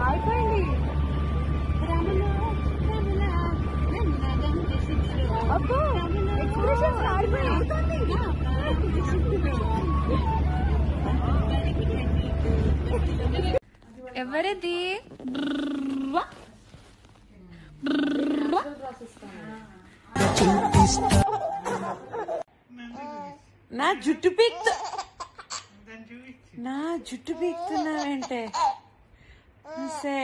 అయిపోయింది అబ్బో ఎక్స్ప్రెషన్స్ ఆడిపోయింది ఎవరిది నా జుట్టు పీక్తు నా జుట్టు పీక్తున్నావేంటే సే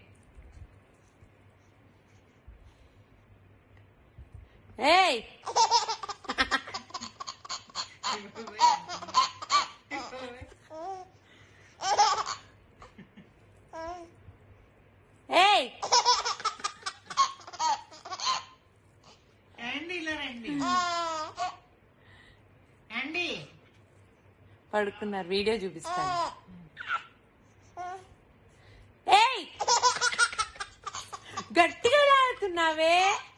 ఏయ్ ఏయ్ రండి ఇలా రండి రండి పడుకున్నారు వీడియో చూపిస్తాను ఏయ్ గట్టిగా లాగుతున్నావే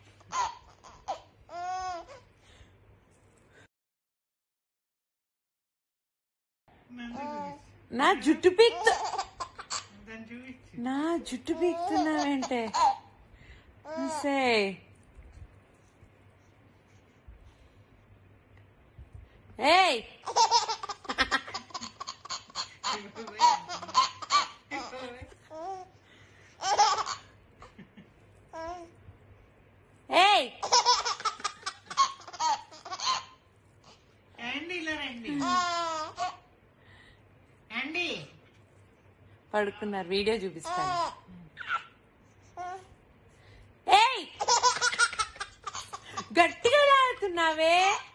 నా జుట్టు పీక్తు దాన్ని చూపించు నా జుట్టు పీక్తున్నావేంటే సే ఏయ్ ఏయ్ రండి ఇలా రండి రండి పడుకున్నారు వీడియో చూపిస్తాను ఏయ్ గట్టిగా లాగుతున్నావే